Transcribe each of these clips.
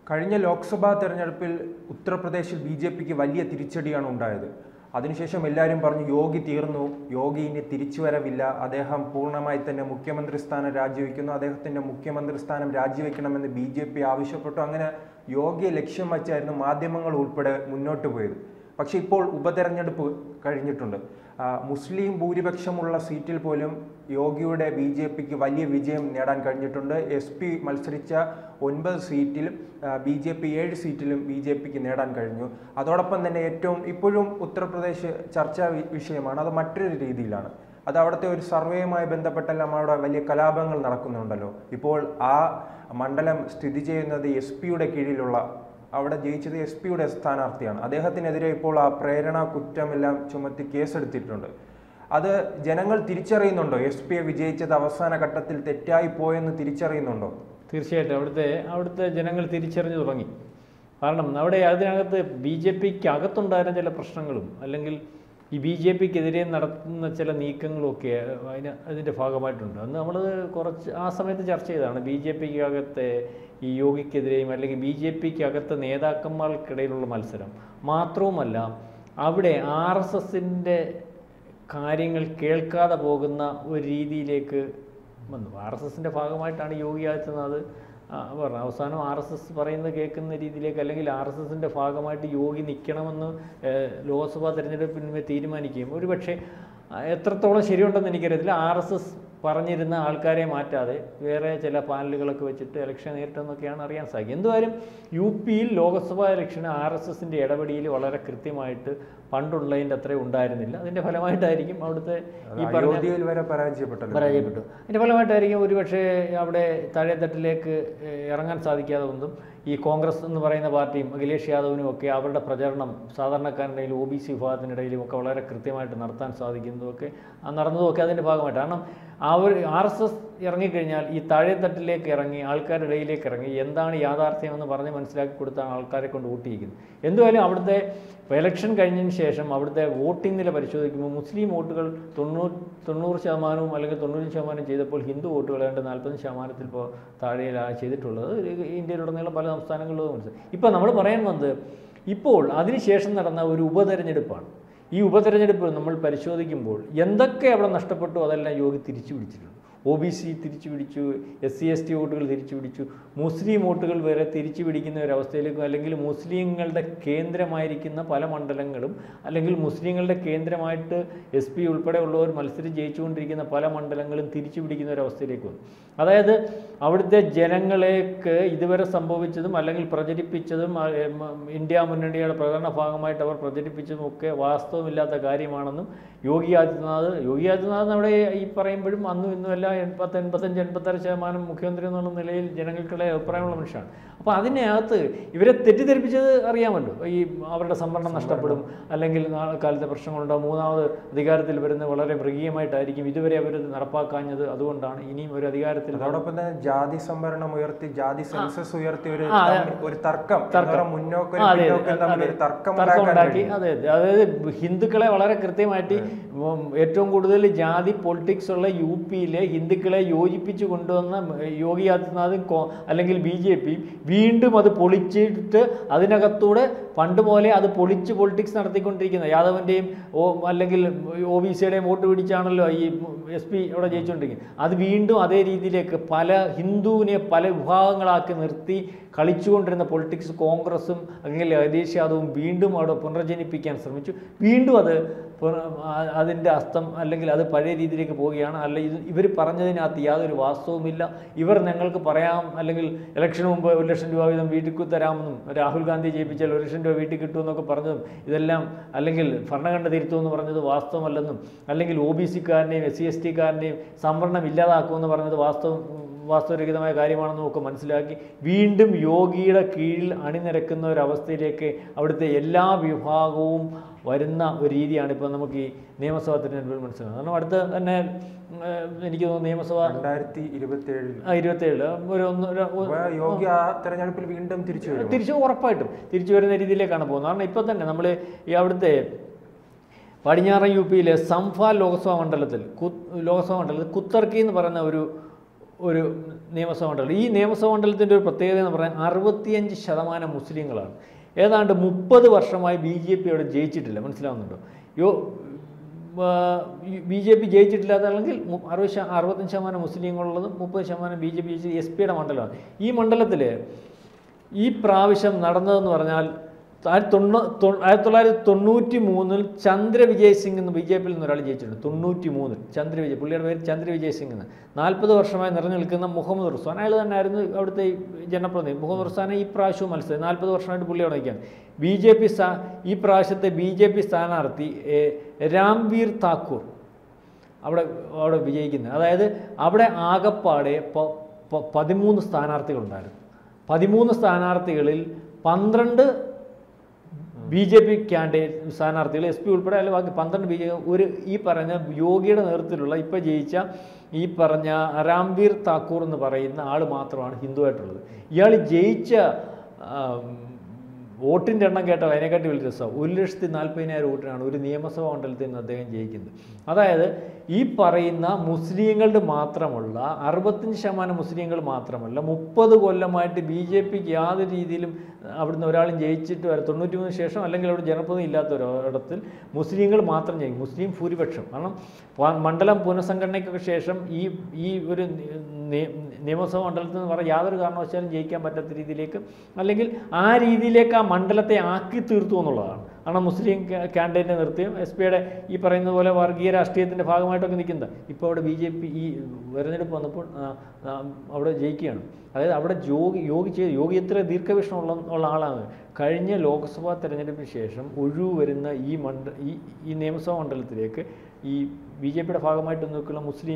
കഴിഞ്ഞ ലോക്സഭാ തെരഞ്ഞെടുപ്പിൽ ഉത്തർപ്രദേശിൽ ബി ജെ പിക്ക് വലിയ തിരിച്ചടിയാണ് ഉണ്ടായത് അതിനുശേഷം എല്ലാവരും പറഞ്ഞു യോഗി തീർന്നു യോഗി ഇനി തിരിച്ചുവരവില്ല അദ്ദേഹം പൂർണ്ണമായി തന്നെ മുഖ്യമന്ത്രി സ്ഥാനം രാജിവെക്കുന്നു അദ്ദേഹത്തിന്റെ മുഖ്യമന്ത്രി സ്ഥാനം രാജിവെക്കണമെന്ന് ബി ജെ പി ആവശ്യപ്പെട്ടു അങ്ങനെ യോഗിയെ ലക്ഷ്യം വച്ചായിരുന്നു മാധ്യമങ്ങൾ ഉൾപ്പെടെ മുന്നോട്ട് പോയത് പക്ഷേ ഇപ്പോൾ ഉപതെരഞ്ഞെടുപ്പ് കഴിഞ്ഞിട്ടുണ്ട് ആ, മുസ്ലിം ഭൂരിപക്ഷമുള്ള സീറ്റിൽ പോലും യോഗിയുടെ ബി ജെ പിക്ക് വലിയ വിജയം നേടാൻ കഴിഞ്ഞിട്ടുണ്ട് എസ് പി മത്സരിച്ച ഒൻപത് സീറ്റിലും ബി ജെ പി ഏഴ് സീറ്റിലും ബി ജെ പിക്ക് നേടാൻ കഴിഞ്ഞു അതോടൊപ്പം തന്നെ ഏറ്റവും ഇപ്പോഴും ഉത്തർപ്രദേശ് ചർച്ചാ വി- വിഷയമാണ് അത് മറ്റൊരു രീതിയിലാണ് അത് അവിടുത്തെ ഒരു സർവേയുമായി ബന്ധപ്പെട്ടെല്ലാം അവിടെ വലിയ കലാപങ്ങൾ നടക്കുന്നുണ്ടല്ലോ ഇപ്പോൾ ആ മണ്ഡലം സ്ഥിതി ചെയ്യുന്നത് എസ് പിയുടെ കീഴിലുള്ള അവിടെ ജയിച്ചത് എസ് പിയുടെ സ്ഥാനാർത്ഥിയാണ് അദ്ദേഹത്തിനെതിരെ ഇപ്പോൾ ആ പ്രേരണ കുറ്റമെല്ലാം ചുമത്തി കേസെടുത്തിട്ടുണ്ട് അത് ജനങ്ങൾ തിരിച്ചറിയുന്നുണ്ടോ എസ് പിയെ വിജയിച്ചത് അവസാന ഘട്ടത്തിൽ തെറ്റായി പോയെന്ന് തിരിച്ചറിയുന്നുണ്ടോ തീർച്ചയായിട്ടും അവിടുത്തെ അവിടുത്തെ ജനങ്ങൾ തിരിച്ചറിഞ്ഞു തുടങ്ങി കാരണം അവിടെ അതിനകത്ത് ബി ജെ പിക്ക് അകത്തുണ്ടായിരുന്ന ചില പ്രശ്നങ്ങളും അല്ലെങ്കിൽ ഈ ബി ജെ പിക്കെതിരെ നടത്തുന്ന ചില നീക്കങ്ങളും ഒക്കെ അതിന് അതിൻ്റെ ഭാഗമായിട്ടുണ്ട് അന്ന് നമ്മൾ കുറച്ച് ആ സമയത്ത് ചർച്ച ചെയ്തതാണ് ബി ജെ പിക്ക് അകത്തെ ഈ യോഗിക്കെതിരെയും അല്ലെങ്കിൽ ബി ജെ പിക്ക് അകത്തെ നേതാക്കന്മാർക്കിടയിലുള്ള മത്സരം മാത്രവുമല്ല അവിടെ ആർ എസ് എസിൻ്റെ കാര്യങ്ങൾ കേൾക്കാതെ പോകുന്ന ഒരു രീതിയിലേക്ക് വന്നു ആർ എസ് എസിൻ്റെ ഭാഗമായിട്ടാണ് യോഗി ആദിത്യനാഥ് ആ, പറഞ്ഞത് അവസാനം ആർ എസ് എസ് പറയുന്നത് കേൾക്കുന്ന രീതിയിലേക്ക് അല്ലെങ്കിൽ ആർ എസ് എസിൻ്റെ ഭാഗമായിട്ട് യോഗി നിൽക്കണമെന്ന് ഏഹ്, ലോക്സഭാ തെരഞ്ഞെടുപ്പിന് തീരുമാനിക്കുകയും ഒരു പക്ഷേ ആ, എത്രത്തോളം ശരിയുണ്ടെന്ന് എനിക്കറിയത്തില്ല ആർ എസ് എസ് പറഞ്ഞിരുന്ന ആൾക്കാരെ മാറ്റാതെ വേറെ ചില പാനലുകളൊക്കെ വെച്ചിട്ട് ഇലക്ഷൻ നേരിട്ടെന്നൊക്കെയാണ് അറിയാൻ സാധിക്കും എന്തുവായാലും യു പിയിൽ ലോക്സഭാ ഇലക്ഷന് ആർ എസ് എസിൻ്റെ ഇടപെടിയിൽ വളരെ കൃത്യമായിട്ട് പണ്ടുള്ളതിൻ്റെ അത്രയും ഉണ്ടായിരുന്നില്ല അതിൻ്റെ ഫലമായിട്ടായിരിക്കും അവിടുത്തെ ഈ പറഞ്ഞ അയോധ്യയിൽ വരെ പരാജയപ്പെട്ടല്ലോ പരാജയപ്പെട്ടു അതിൻ്റെ ഫലമായിട്ടായിരിക്കും ഒരുപക്ഷെ അവിടെ താഴെത്തട്ടിലേക്ക് ഏഹ്, ഇറങ്ങാൻ സാധിക്കാതെ വന്നതും ഈ കോൺഗ്രസ് എന്ന് പറയുന്ന പാർട്ടിയും അഖിലേഷ് യാദവിനും ഒക്കെ അവരുടെ പ്രചരണം സാധാരണക്കാരുടെ ഒ ബി സി വിഭാഗത്തിനിടയിലും ഒക്കെ വളരെ കൃത്യമായിട്ട് നടത്താൻ സാധിക്കുന്നതൊക്കെ ആ നടന്നതുമൊക്കെ അതിൻ്റെ ഭാഗമായിട്ട് കാരണം അവർ ആർ എസ് എസ് ഇറങ്ങിക്കഴിഞ്ഞാൽ ഈ താഴെത്തട്ടിലേക്ക് ഇറങ്ങി ആൾക്കാരുടെ ഇടയിലേക്ക് ഇറങ്ങി എന്താണ് യാഥാർത്ഥ്യമെന്ന് പറഞ്ഞ് മനസ്സിലാക്കി കൊടുത്താണ് ആൾക്കാരെ കൊണ്ട് വോട്ട് ചെയ്യിക്കുന്നത് എന്തുവായാലും അവിടുത്തെ ഇലക്ഷൻ കഴിഞ്ഞതിന് ശേഷം അവിടുത്തെ വോട്ടിംഗ് നില പരിശോധിക്കുമ്പോൾ മുസ്ലിം വോട്ടുകൾ തൊണ്ണൂറ് തൊണ്ണൂറ് ശതമാനവും അല്ലെങ്കിൽ തൊണ്ണൂറ് ശതമാനം ചെയ്തപ്പോൾ ഹിന്ദു വോട്ടുകൾ ഏതാണ്ട് നാൽപ്പത് ശതമാനത്തിൽ ഇപ്പോൾ താഴെയിലാണ് ചെയ്തിട്ടുള്ളത് ഇത് ഇന്ത്യയിലുടനീളം പല സംസ്ഥാനങ്ങളിലും മനസ്സിലായി ഇപ്പോൾ നമ്മൾ പറയാൻ വന്നത് ഇപ്പോൾ അതിനുശേഷം നടന്ന ഒരു ഉപതെരഞ്ഞെടുപ്പാണ് ഈ ഉപതെരഞ്ഞെടുപ്പ് നമ്മൾ പരിശോധിക്കുമ്പോൾ എന്തൊക്കെ അവിടെ നഷ്ടപ്പെട്ടു അതെല്ലാം യോഗി തിരിച്ചു പിടിച്ചിട്ടുണ്ട് ഒ ബി സി തിരിച്ചു പിടിച്ചു എസ് സി എസ് ടി വോട്ടുകൾ തിരിച്ചു പിടിച്ചു മുസ്ലിം വോട്ടുകൾ വരെ തിരിച്ചു പിടിക്കുന്ന ഒരവസ്ഥയിലേക്കും അല്ലെങ്കിൽ മുസ്ലിങ്ങളുടെ കേന്ദ്രമായിരിക്കുന്ന പല മണ്ഡലങ്ങളും അല്ലെങ്കിൽ മുസ്ലിങ്ങളുടെ കേന്ദ്രമായിട്ട് എസ് പി ഉൾപ്പെടെയുള്ളവർ മത്സരം ജയിച്ചുകൊണ്ടിരിക്കുന്ന പല മണ്ഡലങ്ങളും തിരിച്ചു പിടിക്കുന്ന ഒരവസ്ഥയിലേക്ക് വന്നു അതായത് അവിടുത്തെ ജനങ്ങളേക്ക് ഇതുവരെ സംഭവിച്ചതും അല്ലെങ്കിൽ പ്രചരിപ്പിച്ചതും ആ, എം, ഇന്ത്യ മുന്നണിയുടെ പ്രകടന ഭാഗമായിട്ട് അവർ പ്രചരിപ്പിച്ചതും ഒക്കെ വാസ്തവമില്ലാത്ത കാര്യമാണെന്നും യോഗി ആദിത്യനാഥ് യോഗി ആദിത്യനാഥ് അവിടെ ഈ പറയുമ്പോഴും അന്നും ഇന്നുമല്ല എൺപത്തി എൺപത്തഞ്ച് എൺപത്താറ് ശതമാനം മുഖ്യമന്ത്രി എന്നുള്ള നിലയിൽ ജനങ്ങൾക്കുള്ള അഭിപ്രായമുള്ള മനുഷ്യനാണ് അപ്പോൾ അതിനകത്ത് ഇവരെ തെറ്റിദ്ധരിപ്പിച്ചത് അറിയാമല്ലോ ഈ അവരുടെ സംവരണം നഷ്ടപ്പെടും അല്ലെങ്കിൽ നാളെ കാലത്തെ പ്രശ്നങ്ങളുണ്ടാവും മൂന്നാമത് അധികാരത്തിൽ വരുന്നത് വളരെ മൃഗീയമായിട്ടായിരിക്കും ഇതുവരെ അവർ നടപ്പാക്കാഞ്ഞത് അതുകൊണ്ടാണ് ഇനിയും ഒരു അധികാരത്തിൽ അതോടൊപ്പം തന്നെ ജാതി സംവരണം ഉയർത്തി ജാതി സെൻസസ് ഉയർത്തി ഒരു ആ, അതെ. തമ്മി- ഒരു തർക്കം തർക്കം. എന്ന് പറഞ്ഞാൽ മുന്നോക്കം ആ, അതെ, പിന്നോക്കം അതെ, തമ്മിൽ അതെ. ഒരു തർക്കം തർക്കം ഉണ്ടാക്കാൻ ഉണ്ടാക്കി കഴിയും. അതെ അതെ അതായത് ഹിന്ദുക്കളെ വളരെ കൃത്യമായിട്ട് ഉം, ഏറ്റവും കൂടുതൽ ജാതി പൊളിറ്റിക്സ് ഉള്ള യു പിയിലെ ഹിന്ദുക്കളെ യോജിപ്പിച്ച് കൊണ്ടുവന്ന യോഗി ആദിത്യനാഥും കോ- അല്ലെങ്കിൽ ബി ജെ പിയും വീണ്ടും അത് പൊളിച്ചിട്ട് അതിനകത്തൂടെ പണ്ട് പോലെ അത് പൊളിച്ച് പൊളിറ്റിക്സ് നടത്തിക്കൊണ്ടിരിക്കുന്നത് യാദവൻ്റെയും ഓ അല്ലെങ്കിൽ ഒ ബി സിയുടെയും വോട്ട് പിടിച്ചാണല്ലോ ഈ എസ് പി അവിടെ ജയിച്ചുകൊണ്ടിരിക്കുന്നത് അത് വീണ്ടും അതേ രീതിയിലേക്ക് പല ഹിന്ദുവിനെ പല വിഭാഗങ്ങളാക്കി നിർത്തി കളിച്ചുകൊണ്ടിരുന്ന പൊളിറ്റിക്സ് കോൺഗ്രസും അല്ലെങ്കിൽ അഖിലേഷ് യാദവും വീണ്ടും അവിടെ പുനർജനിപ്പിക്കാൻ ശ്രമിച്ചു വീണ്ടും അത് പുന- ആ- അതിൻ്റെ അസ്തം അല്ലെങ്കിൽ അത് പഴയ രീതിയിലേക്ക് പോവുകയാണ് അല്ല ഇത് ഇവർ പറഞ്ഞതിനകത്ത് യാതൊരു വാസ്തവുമില്ല ഇവർ ഞങ്ങൾക്ക് പറയാം അല്ലെങ്കിൽ ഇലക്ഷന് മുമ്പ് ഒരു ലക്ഷം രൂപ വീതം വീട്ടിൽ തരാമെന്നും രാഹുൽ ഗാന്ധി ജയിപ്പിച്ചാൽ ഒരു ലക്ഷം രൂപ വീട്ടിൽ കിട്ടുമെന്നൊക്കെ പറഞ്ഞതും ഇതെല്ലാം അല്ലെങ്കിൽ ഭരണഘടന തിരുത്തുമെന്ന് പറഞ്ഞത് വാസ്തവമല്ലെന്നും അല്ലെങ്കിൽ ഒ ബി സിക്കാരനെയും എസ് സി എസ് ടിക്കാരനെയും സംവരണം ഇല്ലാതാക്കുമെന്ന് പറഞ്ഞത് വാസ്തവം വാസ്തവരഹിതമായ കാര്യമാണെന്നും ഒക്കെ മനസ്സിലാക്കി വീണ്ടും യോഗിയുടെ കീഴിൽ അണിനിരക്കുന്ന ഒരവസ്ഥയിലേക്ക് അവിടുത്തെ എല്ലാ വിഭാഗവും വരുന്ന ഒരു രീതിയാണ് ഇപ്പോൾ നമുക്ക് ഈ നിയമസഭാ തിരഞ്ഞെടുപ്പിൽ മനസ്സിലാക്കുന്നത് കാരണം അടുത്ത തന്നെ ഉം, ഏഹ്, എനിക്ക് തോന്നുന്നു നിയമസഭ രണ്ടായിരത്തി ഇരുപത്തി ഏഴിൽ ആ, ഇരുപത്തേഴില് ഒരു ഒന്ന് ഒരു- ഒരു- യോഗി ആ തെരഞ്ഞെടുപ്പിൽ വീണ്ടും തിരിച്ചു വരും തിരിച്ചു ഉറപ്പായിട്ടും തിരിച്ചു വരുന്ന രീതിയിലേക്കാണ് പോകുന്നത് കാരണം ഇപ്പോൾ തന്നെ നമ്മൾ ഈ അവിടുത്തെ പടിഞ്ഞാറൻ യു പിയിലെ സംഫാൽ ലോക്സഭാ മണ്ഡലത്തിൽ കു ലോക്സഭാ മണ്ഡലത്തിൽ കുത്തർക്കി എന്ന് പറയുന്ന ഒരു ഒരു നിയമസഭാ മണ്ഡലം ഈ നിയമസഭാ മണ്ഡലത്തിൻ്റെ ഒരു പ്രത്യേകത എന്ന് പറഞ്ഞാൽ അറുപത്തിയഞ്ച് ശതമാനം മുസ്ലിങ്ങളാണ് ഏതാണ്ട് മുപ്പത് വർഷമായി ബി ജെ പി അവിടെ ജയിച്ചിട്ടില്ല മനസ്സിലാവുന്നുണ്ടോ യോ ബി ജെ പി ജയിച്ചിട്ടില്ലാത്ത അല്ലെങ്കിൽ മു- അറുപത് ശ അറുപത്തഞ്ച് ശതമാനം മുസ്ലിങ്ങളുള്ളതും മുപ്പത് ശതമാനം ബി ജെ പി ജയിച്ചത് എസ് പിയുടെ മണ്ഡലമാണ് ഈ മണ്ഡലത്തിൽ ഈ പ്രാവശ്യം നടന്നതെന്ന് പറഞ്ഞാൽ ആയിരത്തി തൊണ്ണൂ തൊ- ആയിരത്തി തൊള്ളായിരത്തി തൊണ്ണൂറ്റി മൂന്നിൽ ചന്ദ്ര വിജയ് സിംഗ് എന്ന് ബി ജെ പിയിൽ നിന്ന് ഒരാൾ ജയിച്ചിട്ടുണ്ട് തൊണ്ണൂറ്റി മൂന്നിൽ ചന്ദ്ര വിജയ് പുള്ളിയുടെ പേര് ചന്ദ്ര വിജയ് സിംഗ് എന്ന് നാൽപ്പത് വർഷമായി നിറഞ്ഞു നിൽക്കുന്ന മുഹമ്മദ് റുസ്വാൻ അയാൾ തന്നെയായിരുന്നു അവിടുത്തെ ഈ ജനപ്രതിനിധി മുഹമ്മദ് റുസ്വാനെ ഈ പ്രാവശ്യവും മത്സരം നാൽപ്പത് വർഷമായിട്ട് പുള്ളി അവിടെ നിൽക്കുകയാണ് ബി ജെ പി സ്ഥാ ഈ പ്രാവശ്യത്തെ ബി ജെ പി സ്ഥാനാർത്ഥി ഏ, രാംവീർ താക്കൂർ അവിടെ അവിടെ വിജയിക്കുന്നത് അതായത് അവിടെ ആകപ്പാടെ പ- പ- പതിമൂന്ന് സ്ഥാനാർത്ഥികളുണ്ടായിരുന്നു പതിമൂന്ന് സ്ഥാനാർത്ഥികളിൽ പന്ത്രണ്ട് ബി ജെ പി ക്യാൻഡിഡേറ്റ് സ്ഥാനാർത്ഥികൾ എസ് പി ഉൾപ്പെടെ അല്ല ബാക്കി പന്ത്രണ്ട് ബി ജെ ഒരു ഈ പറഞ്ഞ യോഗിയുടെ നേതൃത്വത്തിലുള്ള ഇപ്പോൾ ജയിച്ച ഈ പറഞ്ഞ രാംവീർ താക്കൂർ എന്ന് പറയുന്ന ആൾ മാത്രമാണ് ഹിന്ദുവായിട്ടുള്ളത് ഇയാൾ ജയിച്ച ആ, വോട്ടിൻ്റെ എണ്ണം കേട്ടാൽ അതിനെക്കാട്ടി വലിയ രസമാണ് ഒരു ലക്ഷത്തി നാൽപ്പതിനായിരം വോട്ടിനാണ് ഒരു നിയമസഭാ മണ്ഡലത്തിൽ നിന്ന് അദ്ദേഹം ജയിക്കുന്നത് അതായത് ഈ പറയുന്ന മുസ്ലിങ്ങളുടെ മാത്രമുള്ള അറുപത്തഞ്ച് ശതമാനം മുസ്ലിങ്ങൾ മാത്രമല്ല മുപ്പത് കൊല്ലമായിട്ട് ബി ജെ പിക്ക് യാതൊരു രീതിയിലും അവിടുന്ന് ഒരാളും ജയിച്ചിട്ട് വരെ തൊണ്ണൂറ്റി മൂന്ന് ശേഷം അല്ലെങ്കിൽ അവിടെ ജനപ്രതിനിധി ഇല്ലാത്ത ഒരിടത്തിൽ മുസ്ലിങ്ങൾ മാത്രം ജയിക്കും മുസ്ലിം ഭൂരിപക്ഷം കാരണം പ- മണ്ഡലം പുനഃസംഘടനയ്ക്കൊക്കെ ശേഷം ഈ ഈ ഒരു നി- നി- നിയമസഭാ മണ്ഡലത്തിൽ നിന്ന് പറഞ്ഞാൽ യാതൊരു കാരണവശാലും ജയിക്കാൻ പറ്റാത്ത രീതിയിലേക്ക് അല്ലെങ്കിൽ ആ രീതിയിലേക്ക് ആ മണ്ഡലത്തെ ആക്കി തീർത്തു എന്നുള്ളതാണ് കാരണം മുസ്ലിം കാൻഡിഡേറ്റിനെ നിർത്തിയും എസ് പിയുടെ ഈ പറയുന്ന പോലെ വർഗീയ രാഷ്ട്രീയത്തിൻ്റെ ഭാഗമായിട്ടൊക്കെ നിൽക്കുന്നത് ഇപ്പോൾ അവിടെ ബി ജെ പി ഈ തെരഞ്ഞെടുപ്പ് വന്നപ്പോൾ ആ, ആ, അവിടെ ജയിക്കുകയാണ് അതായത് അവിടെ യോഗി യോഗി ചെയ്ത് യോഗി എത്ര ദീർഘവീക്ഷണമുള്ള ഉള്ള ആളാണ് കഴിഞ്ഞ ലോക്സഭാ തെരഞ്ഞെടുപ്പിന് ശേഷം ഒഴിവ് വരുന്ന ഈ മണ്ഡ ഈ ഈ നിയമസഭാ മണ്ഡലത്തിലേക്ക് ഈ ബി ജെ പിയുടെ ഭാഗമായിട്ട് നിൽക്കുന്ന മുസ്ലിം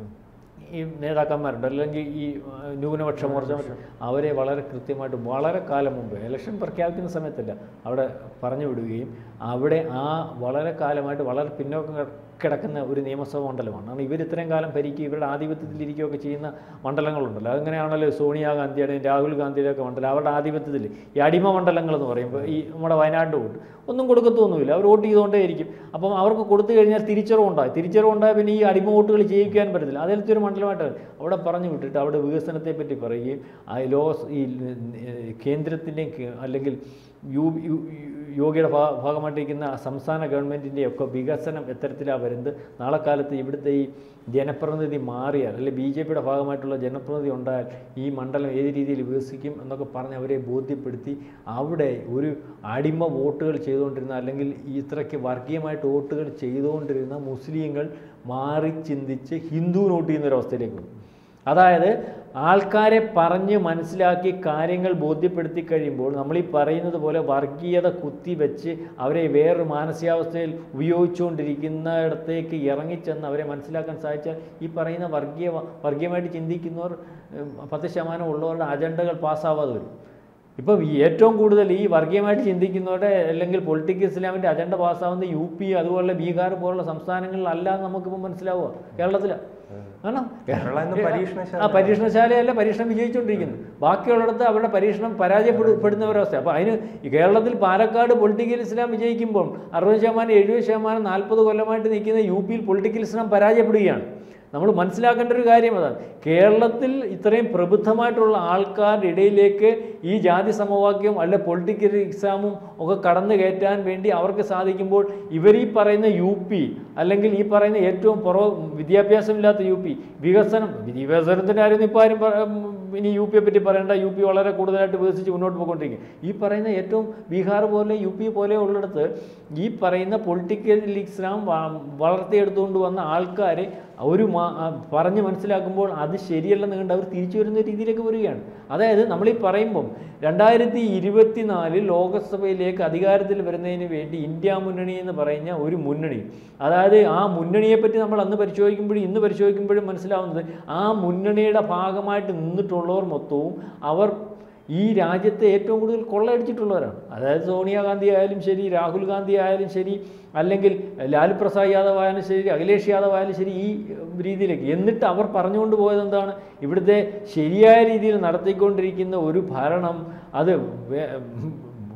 ഈ നേതാക്കന്മാരുണ്ട് അല്ലെങ്കിൽ ഈ ആ, ന്യൂനപക്ഷ മോർച്ച അവരെ വളരെ കൃത്യമായിട്ട് വളരെ കാലം മുമ്പ് ഇലക്ഷൻ പ്രഖ്യാപിക്കുന്ന സമയത്തല്ല അവിടെ പറഞ്ഞു വിടുകയും അവിടെ ആ വളരെ കാലമായിട്ട് വളരെ പിന്നോക്കം കിട- കിടക്കുന്ന ഒരു നിയമസഭാ മണ്ഡലമാണ് കാരണം ഇവർ ഇത്രയും കാലം ഭരിക്കുക ഇവരുടെ ആധിപത്യത്തിലിരിക്കുകയൊക്കെ ചെയ്യുന്ന മണ്ഡലങ്ങളുണ്ടല്ലോ അങ്ങനെയാണല്ലോ സോണിയാഗാന്ധിയുടെയും രാഹുൽ ഗാന്ധിയുടെ ഒക്കെ മണ്ഡലം അവരുടെ ആധിപത്യത്തിൽ ഈ അടിമ മണ്ഡലങ്ങൾ എന്ന് പറയുമ്പോൾ ഈ നമ്മുടെ വയനാട് വോട്ട് ഒന്നും കൊടുക്കത്തൊന്നുമില്ല അവർ വോട്ട് ചെയ്തുകൊണ്ടേയിരിക്കും അപ്പം അവർക്ക് കൊടുത്തു കഴിഞ്ഞാൽ തിരിച്ചറിവുണ്ടായി തിരിച്ചറിവുണ്ടായ പിന്നെ ഈ അടിമ വോട്ടുകൾ ചെയ്യിക്കാൻ പറ്റത്തില്ല അതിലത്തെ ഒരു മണ്ഡലമായിട്ട് അവിടെ പറഞ്ഞു വിട്ടിട്ട് അവിടെ വികസനത്തെ പറ്റി പറയുകയും ആ ലോ ഈ കേന്ദ്രത്തിൻ്റെയും കേ- അല്ലെങ്കിൽ യു യു- യോഗിയുടെ ഭാ ഭാഗമായിട്ടിരിക്കുന്ന സംസ്ഥാന ഗവൺമെൻറ്റിൻ്റെ ഒക്കെ വികസനം എത്തരത്തിലാണ് വരുന്നത് നാളെ കാലത്ത് ഇവിടുത്തെ ഈ ജനപ്രതിനിധി മാറിയാൽ അല്ലെങ്കിൽ ബി ജെ പിയുടെ ഭാഗമായിട്ടുള്ള ജനപ്രതിനിധി ഉണ്ടായാൽ ഈ മണ്ഡലം ഏത് രീതിയിൽ വികസിക്കും എന്നൊക്കെ പറഞ്ഞ് അവരെ ബോധ്യപ്പെടുത്തി അവിടെ ഒരു അടിമ വോട്ടുകൾ ചെയ്തുകൊണ്ടിരുന്ന അല്ലെങ്കിൽ ഈ ഇത്രയ്ക്ക് വർഗീയമായിട്ട് വോട്ടുകൾ ചെയ്തുകൊണ്ടിരുന്ന മുസ്ലിങ്ങൾ മാറി ചിന്തിച്ച് ഹിന്ദു വോട്ട് ചെയ്യുന്ന ഒരു അവസ്ഥയിലേക്ക് വന്നു അതായത് ആൾക്കാരെ പറഞ്ഞ് മനസ്സിലാക്കി കാര്യങ്ങൾ ബോധ്യപ്പെടുത്തി കഴിയുമ്പോൾ നമ്മൾ ഈ പറയുന്നത് പോലെ വർഗീയത കുത്തിവെച്ച് അവരെ വേറൊരു മാനസികാവസ്ഥയിൽ ഉപയോഗിച്ചുകൊണ്ടിരിക്കുന്നിടത്തേക്ക് ഇറങ്ങിച്ചെന്ന് അവരെ മനസ്സിലാക്കാൻ സാധിച്ചാൽ ഈ പറയുന്ന വർഗീയ വർഗീയമായിട്ട് ചിന്തിക്കുന്നവർ ഉം, പത്ത് ശതമാനം ഉള്ളവരുടെ അജണ്ടകൾ പാസ്സാവാതെ വരും ഇപ്പം ഈ ഏറ്റവും കൂടുതൽ ഈ വർഗീയമായിട്ട് ചിന്തിക്കുന്നവരുടെ അല്ലെങ്കിൽ പൊളിറ്റിക്കൽ ഇസ്ലാമിൻ്റെ അജണ്ട പാസ്സാവുന്ന യു പി അതുപോലെ ബീഹാർ പോലുള്ള സംസ്ഥാനങ്ങളിലല്ല എന്ന് നമുക്കിപ്പോൾ മനസ്സിലാവുക കേരളത്തിലാണ് കാരണം കേരള എന്ന പരീക്ഷണശാല. ആ പരീക്ഷണശാലയല്ല പരീക്ഷണം വിജയിച്ചുകൊണ്ടിരിക്കുന്നു ബാക്കിയുള്ളിടത്ത് അവരുടെ പരീക്ഷണം പരാജയപ്പെടുന്ന ഒരവസ്ഥ അപ്പോൾ അതിന് ഈ കേരളത്തിൽ പാലക്കാട് പൊളിറ്റിക്കൽ ഇസ്ലാം വിജയിക്കുമ്പോൾ അറുപത് ശതമാനം എഴുപത് ശതമാനം നാൽപ്പത് കൊല്ലമായിട്ട് നിൽക്കുന്ന യു പിയിൽ പൊളിറ്റിക്കൽ ഇസ്ലാം പരാജയപ്പെടുകയാണ് നമ്മൾ മനസ്സിലാക്കേണ്ട ഒരു കാര്യം അതാണ് കേരളത്തിൽ ഇത്രയും പ്രബുദ്ധമായിട്ടുള്ള ആൾക്കാരുടെ ഇടയിലേക്ക് ഈ ജാതി സമവാക്യവും അല്ലെ പൊളിറ്റിക്കൽ എക്സാമും ഒക്കെ കടന്നു കയറ്റാൻ വേണ്ടി അവർക്ക് സാധിക്കുമ്പോൾ ഇവർ ഈ പറയുന്ന യു പി അല്ലെങ്കിൽ ഈ പറയുന്ന ഏറ്റവും പുറവ് വിദ്യാഭ്യാസമില്ലാത്ത യു പി വികസനം വികസനത്തിൻ്റെ കാര്യം ഇപ്പോൾ ആരും പറ- ഉം, ഇനി യു പിയെ പറ്റി പറയേണ്ട യു പി വളരെ കൂടുതലായിട്ട് വികസിച്ച് മുന്നോട്ട് പോയിക്കൊണ്ടിരിക്കും ഈ പറയുന്ന ഏറ്റവും ബീഹാർ പോലെ യു പി പോലെ ഉള്ളിടത്ത് ഈ പറയുന്ന പൊളിറ്റിക്കൽ ഇസ്ലാം വ- വളർത്തിയെടുത്തുകൊണ്ട് വന്ന ആൾക്കാരെ ഒരു മാ- ആ, പറഞ്ഞ് മനസ്സിലാക്കുമ്പോൾ അത് ശരിയല്ലെന്ന് കണ്ട് അവർ തിരിച്ചു വരുന്ന രീതിയിലേക്ക് വരികയാണ് അതായത് നമ്മൾ ഈ പറയുമ്പം രണ്ടായിരത്തി ഇരുപത്തിനാലിൽ ലോകസഭയിലേക്ക് അധികാരത്തിൽ വരുന്നതിന് വേണ്ടി ഇന്ത്യ മുന്നണി എന്ന് പറയുന്ന ഒരു മുന്നണി അതായത് ആ മുന്നണിയെപ്പറ്റി നമ്മൾ അന്ന് പരിശോധിക്കുമ്പോഴും ഇന്ന് പരിശോധിക്കുമ്പോഴും മനസ്സിലാവുന്നത് ആ മുന്നണിയുടെ ഭാഗമായിട്ട് നിന്നിട്ടുള്ളവർ മൊത്തവും അവർ ഈ രാജ്യത്തെ ഏറ്റവും കൂടുതൽ കൊള്ളയടിച്ചിട്ടുള്ളവരാണ് അതായത് സോണിയാഗാന്ധി ആയാലും ശരി രാഹുൽ ഗാന്ധി ആയാലും ശരി അല്ലെങ്കിൽ ലാലു പ്രസാദ് യാദവ് ആയാലും ശരി അഖിലേഷ് യാദവ് ആയാലും ശരി ഈ രീതിയിലേക്ക് എന്നിട്ട് അവർ പറഞ്ഞുകൊണ്ട് പോയത് എന്താണ് ഇവിടുത്തെ ശരിയായ രീതിയിൽ നടത്തിക്കൊണ്ടിരിക്കുന്ന ഒരു ഭരണം അത് വേ-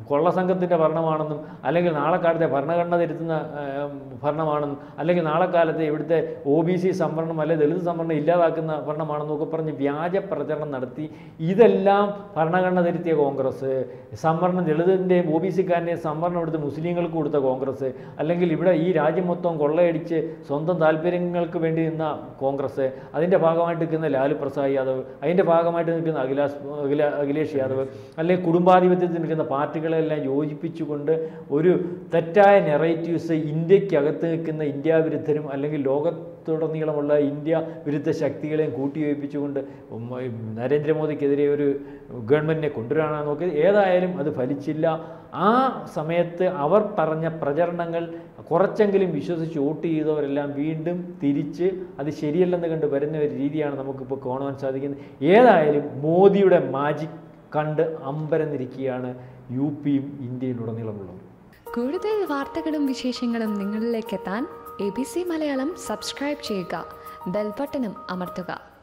കൊള്ളസംഘത്തിൻ്റെ ഭരണമാണെന്നും അല്ലെങ്കിൽ നാളെ കാലത്തെ ഭരണഘടന തിരുത്തുന്ന ഏഹ്, ഭരണമാണെന്നും അല്ലെങ്കിൽ നാളെ കാലത്തെ ഇവിടുത്തെ ഒ ബി സി സംവരണം അല്ലെങ്കിൽ ദളിത് സംവരണം ഇല്ലാതാക്കുന്ന ഭരണമാണെന്നും ഒക്കെ പറഞ്ഞ് വ്യാജ പ്രചരണം നടത്തി ഇതെല്ലാം ഭരണഘടന തിരുത്തിയ കോൺഗ്രസ് സംവരണം ദളിതിൻ്റെയും ഒ ബി സിക്കാരൻ്റെയും സംവരണം എടുത്ത് മുസ്ലിങ്ങൾക്ക് കൊടുത്ത കോൺഗ്രസ് അല്ലെങ്കിൽ ഇവിടെ ഈ രാജ്യം മൊത്തം കൊള്ളയടിച്ച് സ്വന്തം താല്പര്യങ്ങൾക്ക് വേണ്ടി നിന്ന കോൺഗ്രസ് അതിൻ്റെ ഭാഗമായിട്ട് നിൽക്കുന്ന ലാലു പ്രസാദ് യാദവ് അതിൻ്റെ ഭാഗമായിട്ട് നിൽക്കുന്ന അഖിലാസ് അഖില അഖിലേഷ് യാദവ് അല്ലെങ്കിൽ കുടുംബാധിപത്യത്തിൽ നിൽക്കുന്ന പാർട്ടികളെല്ലാം യോജിപ്പിച്ചുകൊണ്ട് ഒരു തെറ്റായ നെറേറ്റീവ്സ് ഇന്ത്യക്കകത്ത് നിൽക്കുന്ന ഇന്ത്യ വിരുദ്ധരും അല്ലെങ്കിൽ ലോകത്തുടനീളമുള്ള ഇന്ത്യ വിരുദ്ധ ശക്തികളെയും കൂട്ടിയോജിപ്പിച്ചുകൊണ്ട് ഉം, ഈ നരേന്ദ്രമോദിക്കെതിരെ ഒരു ഗവൺമെൻറ്റിനെ കൊണ്ടുവരാനാണ് നോക്കിയത് ഏതായാലും അത് ഫലിച്ചില്ല ആ സമയത്ത് അവർ പറഞ്ഞ പ്രചരണങ്ങൾ കുറച്ചെങ്കിലും വിശ്വസിച്ച് വോട്ട് ചെയ്തവരെല്ലാം വീണ്ടും തിരിച്ച് അത് ശരിയല്ലെന്ന് കണ്ട് വരുന്ന ഒരു രീതിയാണ് നമുക്കിപ്പോൾ കാണുവാൻ സാധിക്കുന്നത് ഏതായാലും മോദിയുടെ മാജിക് കണ്ട് അമ്പരന്നിരിക്കുകയാണ് യു പിയും ഇന്ത്യയിലുടനീളമുള്ളവർ കൂടുതൽ വാർത്തകളും വിശേഷങ്ങളും നിങ്ങളിലേക്ക് എത്താൻ A B C Malayalam subscribe ചെയ്യുക ബെൽബട്ടനും അമർത്തുക